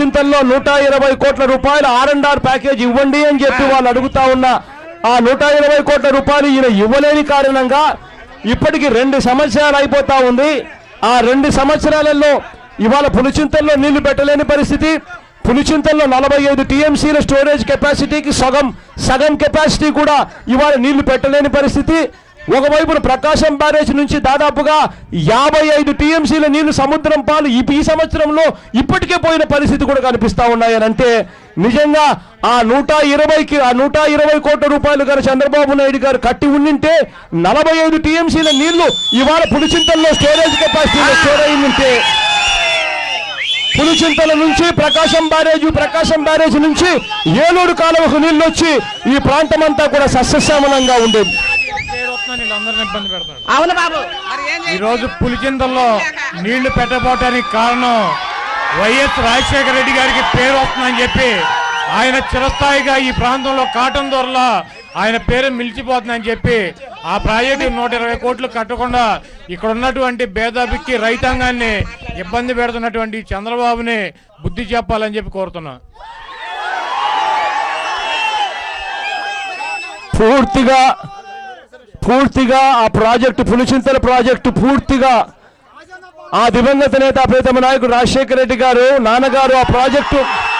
చింతల్లో నూట ఇరవై కోట్ల రూపాయల ఆర్ అండ్ ఆర్ ప్యాకేజ్ ఇవ్వండి అని చెప్పి వాళ్ళు అడుగుతా ఉన్నా ఆ నూట ఇరవై కోట్ల రూపాయలు ఈయన ఇవ్వలేని కారణంగా ఇప్పటికి రెండు సంవత్సరాలు అయిపోతా ఉంది ఆ రెండు సంవత్సరాలలో ఇవాళ పులిచింతల్లో నీళ్లు పెట్టలేని పరిస్థితి పులిచింతల్లో నలభై ఐదు టీఎంసీల స్టోరేజ్ కెపాసిటీకి సగం సగం కెపాసిటీ కూడా ఇవాళ నీళ్లు పెట్టలేని పరిస్థితి ఒకవైపున ప్రకాశం బ్యారేజ్ నుంచి దాదాపుగా యాభై ఐదు టీఎంసీల నీళ్లు సముద్రం పాలు ఈ ఈ సంవత్సరంలో ఇప్పటికే పోయిన పరిస్థితి కూడా కనిపిస్తా ఉన్నాయని అంటే నిజంగా ఆ నూట ఇరవైకి ఆ నూట ఇరవై కోట్ల రూపాయలు గారు చంద్రబాబు నాయుడు గారు కట్టి ఉండింటే నలభై ఐదు టీఎంసీల నీళ్లు ఇవాళ పులిచింతల్లో స్టోరేజ్ కెపాసిటీలో స్టోర్ అయి ఉంటే పులిచింతల నుంచి ప్రకాశం బ్యారేజ్ ప్రకాశం బ్యారేజ్ నుంచి ఏలూరు కాలువకు నీళ్లు వచ్చి ఈ ప్రాంతం అంతా కూడా సస్యశ్యామలంగా ఉండేది పేరు వస్తుందని వీళ్ళందరినీ ఇబ్బంది పెడతాడు అవును బాబు ఈ రోజు పులిచింతల్లో నీళ్లు పెట్టబోటానికి కారణం వైఎస్ రాజశేఖర రెడ్డి గారికి పేరు వస్తుందని చెప్పి ఆయన చిరస్థాయిగా ఈ ప్రాంతంలో కాటన్ దొరలా ఆయన పేరు మిలిచిపోతుందని చెప్పి ఆ ప్రాజెక్టు నూట ఇరవై కోట్లు కట్టకుండా ఇక్కడ ఉన్నటువంటి భేదాభిక్కి రైతాంగాన్ని ఇబ్బంది పెడుతున్నటువంటి చంద్రబాబుని బుద్ధి చెప్పాలని చెప్పి కోరుతున్నా పూర్తిగా పూర్తిగా ఆ ప్రాజెక్టు పులిచింతల ప్రాజెక్టు పూర్తిగా ఆ దివంగత నేత ప్రీతమ నాయకుడు రాజశేఖర రెడ్డి గారు నాన్నగారు ఆ ప్రాజెక్టు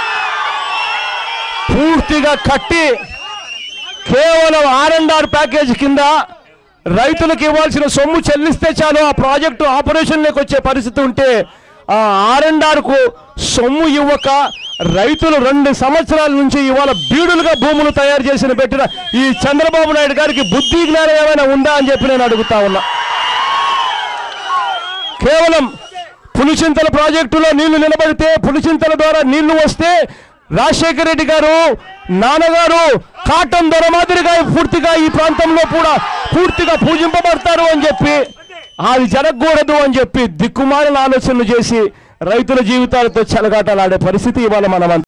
పూర్తిగా కట్టి కేవలం ఆర్ అండ్ ఆర్ ప్యాకేజ్ కింద రైతులకు ఇవ్వాల్సిన సొమ్ము చెల్లిస్తే చాలు ఆ ప్రాజెక్టు ఆపరేషన్లోకి వచ్చే పరిస్థితి ఉంటే ఆ ఆర్ అండ్ ఆర్ కు సొమ్ము ఇవ్వక రైతులు రెండు సంవత్సరాల నుంచి ఇవాళ బీడులుగా భూములు తయారు చేసిన పెట్టిన ఈ చంద్రబాబు నాయుడు గారికి బుద్ధి జ్ఞానం ఏమైనా ఉందా అని చెప్పి నేను అడుగుతా ఉన్నా కేవలం పులిచింతల ప్రాజెక్టులో నీళ్లు నిలబడితే పులిచింతల ద్వారా నీళ్లు వస్తే రాజశేఖర రెడ్డి గారు నాన్నగారు కాటన్ దొర మాదిరిగా పూర్తిగా ఈ ప్రాంతంలో కూడా పూర్తిగా పూజింపబడతారు అని చెప్పి అది జరగకూడదు అని చెప్పి దిక్కుమాలిన ఆలోచనలు చేసి రైతుల జీవితాలతో చెలగాటలాడే పరిస్థితి ఇవాళ మనం